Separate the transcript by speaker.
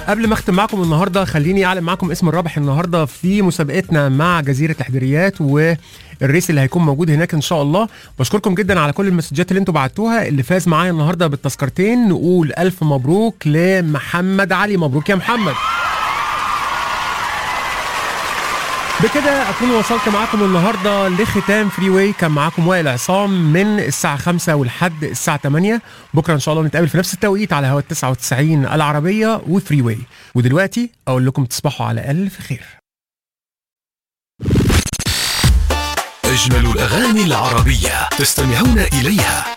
Speaker 1: قبل ما اختم معكم النهارده خليني اعلن معكم اسم الرابح النهارده في مسابقتنا مع جزيره تحضيريات والريس اللي هيكون موجود هناك ان شاء الله بشكركم جدا على كل المسجات اللي انتم بعتوها اللي فاز معايا النهارده بالتذكرتين نقول الف مبروك لمحمد علي مبروك يا محمد بكده اكون وصلت معاكم النهارده لختام فري واي كان معاكم وائل عصام من الساعه 5 ولحد الساعه 8 بكره ان شاء الله نتقابل في نفس التوقيت على هوا 99 العربيه وفري واي ودلوقتي اقول لكم تصبحوا على الف خير
Speaker 2: أجمل الأغاني العربية تستمعون إليها